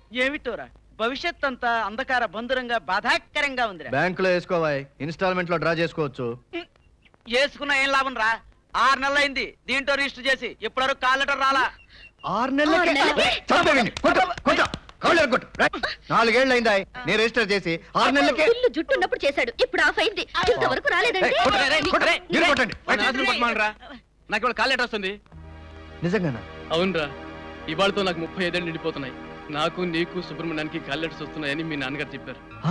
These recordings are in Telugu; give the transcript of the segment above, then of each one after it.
ఏమిటోరా భవిష్యత్ అంతా అంధకార బంధురంగా బాధాకరంగా ఉందిరా బ్యాంకులో వేసుకోవాయి ఇన్స్టాల్మెంట్ లో డ్రా చేసుకోవచ్చు చేసుకున్నా ఏం లాభం రా ఆరు నెలలు అయింది దీంట్లో రిజిస్టర్ చేసి ఇప్పటివరకు కాల్ లెటర్ రాలా ఆరు నెలలకే చంపే వీణ్ణి. కొట్టు, కొట్టు. కాళ్ళు ఎరగొట్టు. రైట్. నాలుగేళ్ళు అయిందా నేను రిజిస్టర్ చేసి ఆరు నెలలకే ఇల్లు జుట్టు ఉన్నప్పుడు చేశాడు ఇప్పుడు ఆఫ్ అయింది ఇంతవరకు రాలేదండి ఏయ్, కొట్టు, రేయ్, కొట్టు, రేయ్. మీరు కొట్టండి. నాకు ఇవాళ కాల్ లెటర్ వస్తుంది నిజంగానా అవునరా ఇవాళతో నాకు ముప్పై ఐదేళ్ళు నిండిపోతున్నాయి నాకు నీకు సుబ్రహ్మణ్యానికి కాల్ లెటర్స్ వస్తున్నాయని మీ నాన్నగారు చెప్పారు ఆ?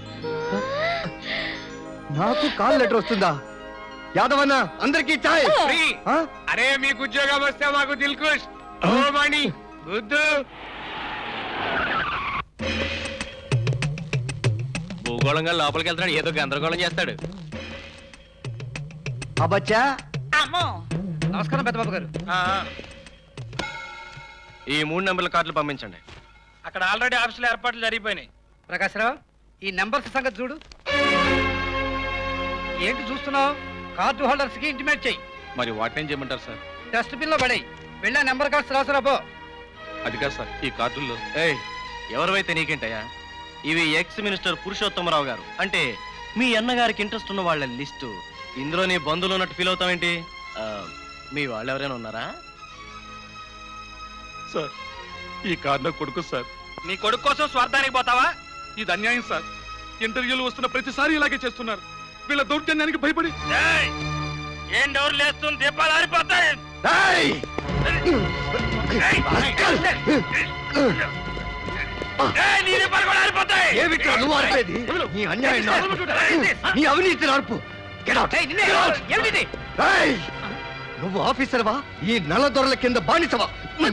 నాకు కాల్ లెటర్ వస్తుందా యాదవన్న అందరికీ చాయ్ ఆ? అరే మీకు ఉద్యోగం వస్తే మాకు దిల్కుష్ ఓ మణి గుద్దు భూగోళంగా లోపలికి వెళ్తాడు ఏదో గందరగోళం చేస్తాడు అబ్బచ్చా నమస్కారం పెద్దబాబు గారు ఈ మూడు నెంబర్ల కార్డులు పంపించండి అక్కడ ఆల్రెడీ ఆఫీసులో ఏర్పాట్లు జరిగిపోయినాయి ప్రకాశ్రావు ఈ నెంబర్స్ సంగతి చూడు ఏంటి చూస్తున్నావు కార్డు హోల్డర్స్ కి ఇంటిమేట్ చెయ్యి మరి వాటిని చేయమంటారు సార్ డస్ట్ బిన్ లో పడేయి వెళ్ళా నెంబర్ కార్డ్స్ రాసురా పో అది కాదు సార్ ఈ కార్డుల్లో ఏయ్ ఎవరివైతే నీకేంటయ్యా ఇవి ఎక్స్ మినిస్టర్ పురుషోత్తమరావు గారు అంటే మీ అన్నగారికి ఇంట్రెస్ట్ ఉన్న వాళ్ళ లిస్టు ఇందులో నీ బంధువులు ఉన్నట్టు ఫీల్ అవుతావేంటి ఆ, మీ వాళ్ళు ఎవరైనా ఉన్నారా సార్ ఈ కార్ కొడుకు సార్ నీ కొడుకు కోసం స్వార్థానికి పోతావా ఇది అన్యాయం సార్ ఇంటర్వ్యూలు వస్తున్న ప్రతిసారి ఇలాగే చేస్తున్నారు వీళ్ళ దౌర్జన్యానికి భయపడి ఏం డోర్ లేస్తుంది దీపాలు ఆరిపోతాయి ఏయ్! ఏయ్, నీ దీపాలు కూడా ఆరిపోతాయి ఏమిట్రా నువ్వు ఆర్పేది నీ అన్యాయం నార్పు. నీ అవినీతి నార్పు Get out. ఏయ్, నిన్నే, Get out. ఏమిటిది? ఏయ్! నువ్వు ఆఫీసర్వా ఈ నల్లదొరల కింద బానిసవా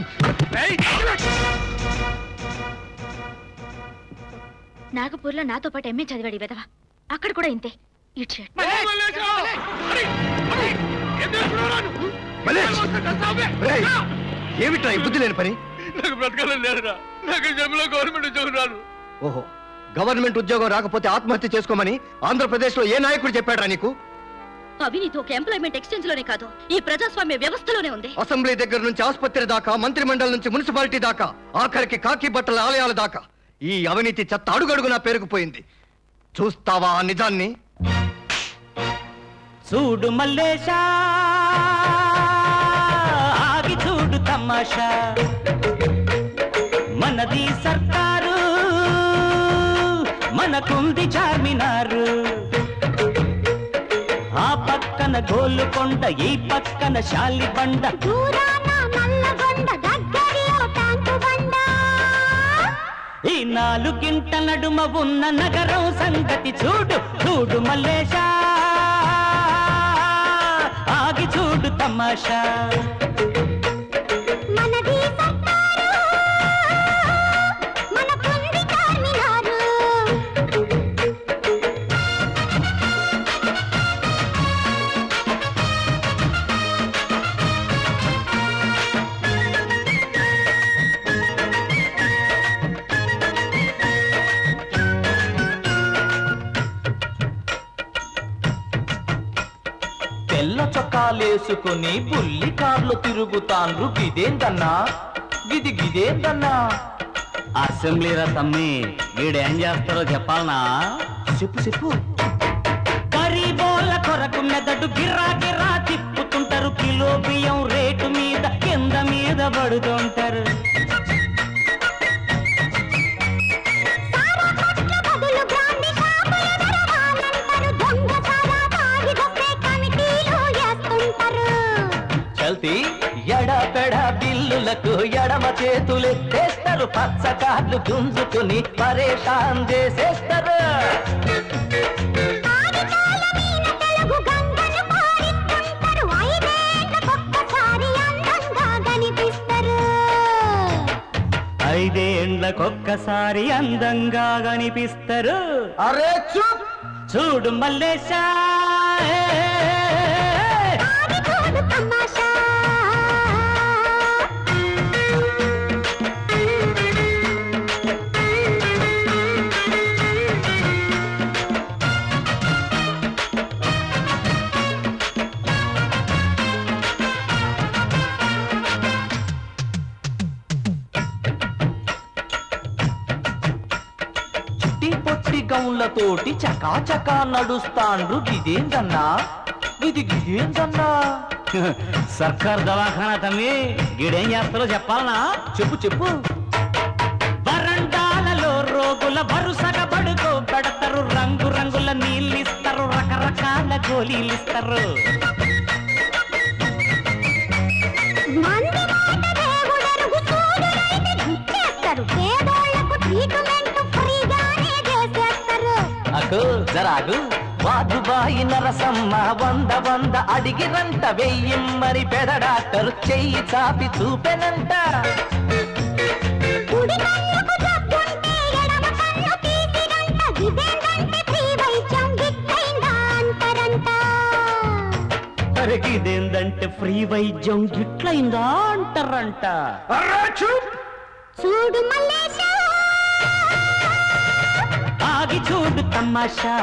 నాగపూర్లో నాతో పాటు ఎంఏ చదివాడు ఈ విధవ అక్కడ కూడా ఇంతే ఇడ్షర్ట్ మలేష్! రేయ్! ఏమిట్రా ఈ బుద్ధి లేని పని నాకు బ్రతకాలని లేదురా నాకు జమ్ములో గవర్నమెంట్ ఉద్యోగం రాదు ఓహో గవర్నమెంట్ ఉద్యోగం రాకపోతే ఆత్మహత్య చేసుకోమని ఆంధ్రప్రదేశ్ లో ఏ నాయకుడు చెప్పాడ్రా నీకు అవినీతి ఒక ఎంప్లాయ్మెంట్ ఎక్స్చేంజ్ లోనే కాదు ఈ ప్రజాస్వామ్య వ్యవస్థలోనే ఉంది అసెంబ్లీ దగ్గర నుంచి ఆసుపత్రి దాకా మంత్రి మండలి నుంచి మున్సిపాలిటీ దాకా ఆఖరికి కాకి బట్టల ఆలయాల దాకా ఈ అవినీతి చెత్త అడుగడుగునా పెరిగిపోయింది చూస్తావా ఆ నిజాన్ని చూడు మల్లేశా ఆగి చూడు తమాషా మనది సర్కారు మనకుంది చార్మినారు ఆ పక్కన గోలుకొండ ఈ పక్కన శాలిబండ ఈ నాలుగింట నడుమ ఉన్న నగరం సంగతి చూడు చూడు మల్లేశా ఆగి చూడు తమాషా తెల్ల చొక్కాలేసుకుని బుల్లి కార్లు తిరుగుతాన్రు గిదేందన్నా గిది గిదేందన్నా అసెంబ్లీరా తమ్మి వీడేం చేస్తారో చెప్పాలనా చెప్పు చెప్పు గరీబోల కొరకు మెదడు గిర్రా గిర్రా తిప్పుతుంటారు కిలో బియ్యం రేటు మీద కింద మీద పడుతుంటారు చల్తి ఎడపెడ బిల్లులకు ఎడమ చేతులెత్తేస్తారు పచ్చ కార్లు గుంజుకుని పరేషాన్ చేసేస్తారు ఐదేండ్లకొక్కసారి అందంగా కనిపిస్తారు అరే చూడు మల్లేశా గౌన్లతోటి చకా చకా నడుస్తాండ్రు ఇదేందన్నా ఇది ఇదేందన్నా సర్కార్ దవాఖానా తమ్మి గీడేం చేస్తారో చెప్పాలనా చెప్పు చెప్పు వరండాలలో రోగుల వరుసగా పడుకో పెడతారు రంగు రంగుల నీళ్ళిస్తారు రకరకాల గోళీలిస్తారు మంది మాట దేవుడెరుగు చూడురైతే గుచ్చేస్తారు పేదోళ్లకు ట్రీట్మెంట్ ఫ్రీగానే చేసేస్తారు అకు జరాగు వాదుబాయి నరసమ్మ వంద వంద అడిగిరంట వెయ్యిమ్మని పెద డాక్టర్ చెయ్యి చాపి చూపెనంట కుడి కన్నుకు జబ్బుంటే ఎడమ కన్ను తీసిరంట ఇదేంటంటే ఫ్రీ వైద్యం గిట్టైందా అంటారంట అరే ఇదేందంటే ఫ్రీ వైద్యం గిట్లయిందా అంటారంట చూడు మల్లేశా ఆగి చూడు తమాషా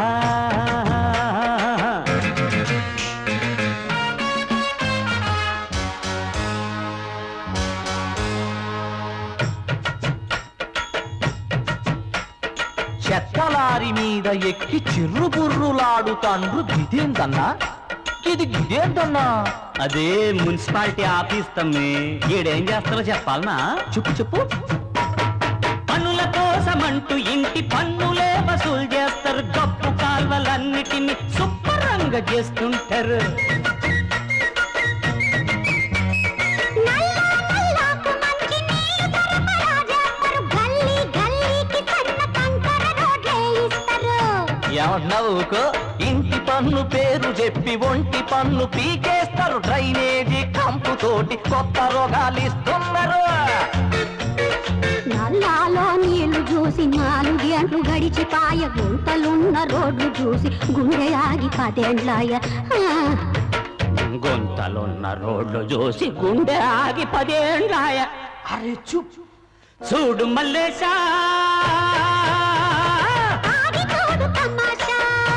చెత్తలారి మీద ఎక్కి చిర్రు బుర్రులాడుతాండ్రు గిదేందన్నా ఇది గిదేందన్నా అదే మున్సిపాలిటీ ఆఫీస్ తమ్మి ఈడేం చేస్తారో చెప్పాలనా చెప్పు చెప్పు పనుల కోసమంటూ ఇంటి పన్నులే వసూలు చేస్తారు గప్పు కాల్వలన్నిటిని శుభ్రంగా చేస్తుంటారు నల్లా నల్లాకు మంచి నీళ్లు సరఫరా చేస్తారు గల్లీ గల్లీకి సన్న కంకర రోడ్లే ఇస్తారు ఏమన్నావు ఊకో? ఇంటి పన్ను పేరు చెప్పి ఒంటి పన్ను పీకేస్తారు డ్రైనేజీ కంపుతోటి కొత్త రోగాలు ఇస్తున్నారు నల్లాలో నీళ్లు చూసి నాలుగేండ్లు గడిచిపాయ గుంతలున్న రోడ్లు చూసి గుండె ఆగి పదేండ్లాయ ఆ, గుంతలున్న రోడ్లు చూసి గుండె ఆగి పదేండాయ అరే చూప్ చూడు మల్లేశా ఆగి చూడు తమాషా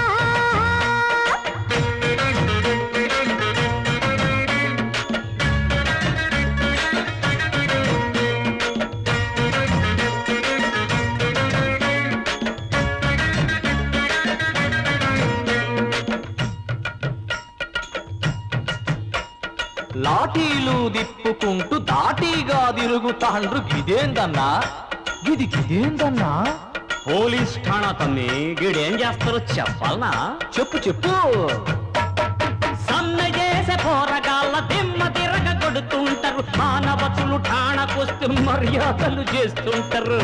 లాఠీలు దిప్పుకుంటూ దాటీగా తిరుగుతాండ్రు గిదేందన్నా ఇది గిదేందన్నా పోలీస్ ఠాణా తమ్మి గీడేం చేస్తారో చెప్పాలనా చెప్పు చెప్పు సమ్మె చేసే పోరగాళ్ళ దిమ్మ తిరగ కొడుతుంటారు మానవతులు ఠాణకొస్తే మర్యాదలు చేస్తుంటారు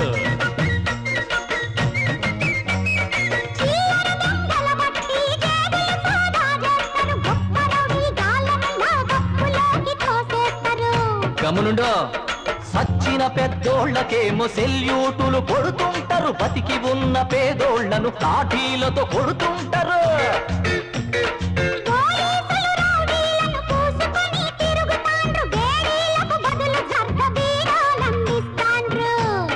చీర దొంగల బట్టి జేబులు సోదా చేస్తారు గొప్ప రౌడీ గాళ్ళను నా గొప్పలోకి తోసేస్తారు గమనుండో సచ్చిన పెద్దోళ్ళకేమో సెల్యూటులు కొడుతుంటారు బతికి ఉన్న పేదోళ్లను లాఠీలతో కొడుతుంటారు పోలీసులు రౌడీలను పూసుకొని తిరుగుతాండ్రు బేడీలకు బదులు సర్ద బీరాలందిస్తాండ్రు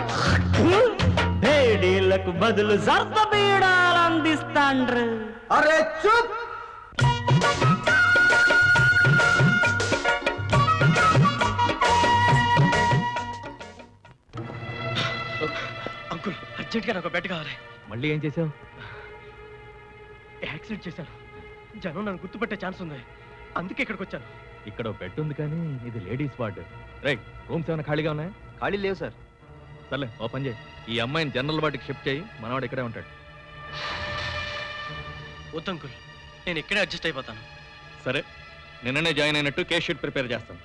వేడీళ్లకు బదులు సర్ద బీడాలు అందిస్తాండ్రు అరే చూప్ అంకుల్ అర్జెంట్గా నాకు బెడ్ కావాలి మళ్ళీ ఏం చేసావు యాక్సిడెంట్ చేశాను జనం నన్ను గుర్తుపట్టే ఛాన్స్ ఉంది అందుకే ఇక్కడికి వచ్చాను ఇక్కడ బెడ్ ఉంది కానీ ఇది లేడీస్ వార్డ్ రైట్ రూమ్స్ ఏమైనా ఖాళీగా ఉన్నాయా ఖాళీ లేవు సార్ సర్లే ఓ పని చేయి ఈ అమ్మాయిని జనరల్ వార్డుకి షిఫ్ట్ చేయి మనవాడు ఇక్కడే ఉంటాడు వద్దు అంకుల్ నేను ఇక్కడే అడ్జస్ట్ అయిపోతాను సరే నిన్ననే జాయిన్ అయినట్టు కేస్ షీట్ ప్రిపేర్ చేస్తాను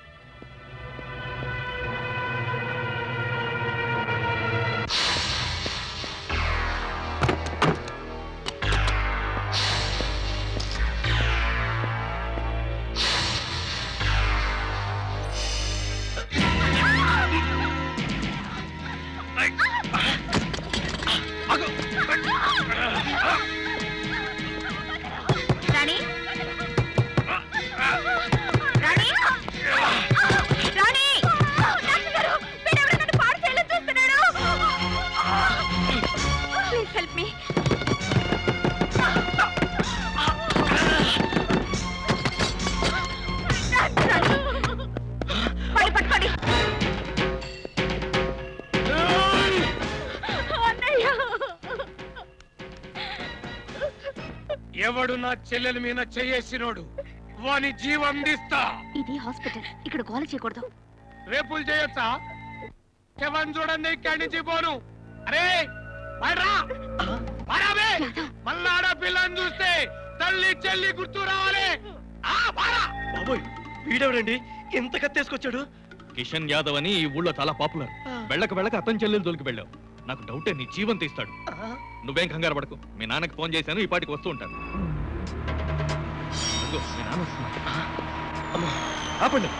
రాణి రాణి రాణి డాక్టర్ గారు వీడెవరో నన్ను పాడు చేయాలని చూస్తున్నాడు ప్లీజ్ హెల్ప్ మీ పడి పట్టుకోండి అన్నయ్య ఎవడు నా చెల్లెల మీద చేయేసినోడు వాని జీవం తీస్తా ఇది హాస్పిటల్ ఇక్కడ గోల చేయకూడదు రేపులు చేయొచ్చా శవం చూడండి ఇక్కడి నుంచి పోను అరే బయరా బరాబే మళ్ళా ఆడపిల్లని చూస్తే తల్లి చెల్లి గుర్తు రావాలి ఆ, బారా. బాబోయ్ వీడెవడండి ఎంత కత్తేసుకొచ్చాడు కిషన్ యాదవ్ అని ఈ ఊళ్ళో చాలా పాపులర్ వెళ్ళక వెళ్ళక అతని చెల్లెలు దొరికి వెళ్ళావు నాకు డౌటే నీ జీవం తీస్తాడు నువ్వేం కంగారు పడకు మీ నాన్నకి ఫోన్ చేశాను ఈ పాటికి వస్తూ ఉంటాను అదిగో, మీ నాన్న వస్తున్నాడు. ఆపండి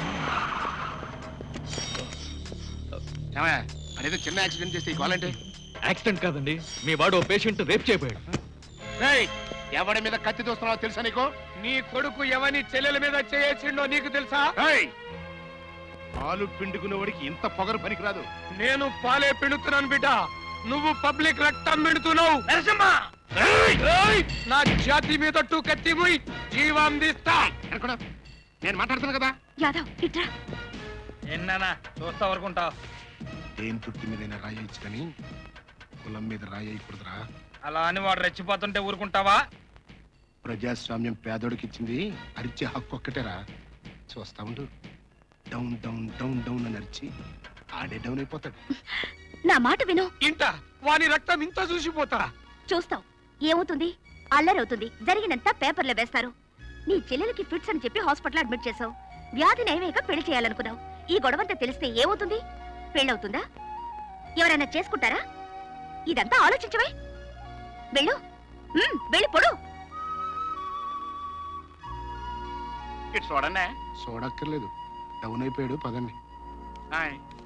అనేది చిన్న యాక్సిడెంట్ చేస్తే కావాలంటే యాక్సిడెంట్ కాదండి మీ వాడు ఓ పేషెంట్ రేప్ చేయబోయాడు ఎవడి మీద కత్తి దూస్తున్నావో తెలుసా నీకు నీ కొడుకు ఎవని చెల్లెల మీద చేయేసిండో నీకు తెలుసా ఏయ్! పాలు పిండుకునేవాడికి ఇంత పొగరు పనికిరాదు నేను పాలే పిండుతున్నాను బిడ్డ నువ్వు పబ్లిక్ రక్తం పిండుతున్నావు ఏయ్! నా జాతి మీద టూ కత్తి ముయ్ జీవం తీస్తా అనుకున్నా నేను మాట్లాడుతున్నా కదా యాదవ్ ఇట్రా ఎన్నానా చూస్తా వరకుంటావు దేని తుట్టి మీద రాయొచ్చు కానీ కులం మీద రాయకూడదురా అలా అని వాడు రెచ్చిపోతుంటే ఊరుకుంటావా ప్రజాస్వామ్యం పేదోడికి ఇచ్చింది అరిచే హక్కు ఒక్కటేరా చూస్తా ఉండు డౌన్ డౌన్ డౌన్ డౌన్ అని అరిచి ఆడే డౌన్ అయిపోతాడు నా మాట విను ఇంత వాని రక్తం ఇంత చూసిపోతా చూస్తావు ఏమవుతుంది అల్లరవుతుంది జరిగినంత పేపర్లో వేస్తారు నీ చెల్లెలకి ఫిట్స్ అని చెప్పి హాస్పిటల్ అడ్మిట్ చేసావు వ్యాధి నయమేక పెళ్లి చేయాలనుకున్నావు ఈ గొడవంతా తెలిస్తే ఏమవుతుంది పెళ్ళవుతుందా ఎవరైనా చేసుకుంటారా ఇదంతా ఆలోచించవే వెళ్ళు ఉమ్, వెళ్ళి పొడు చూడక్కర్లేదు డౌన్ అయిపోయాడు పదండి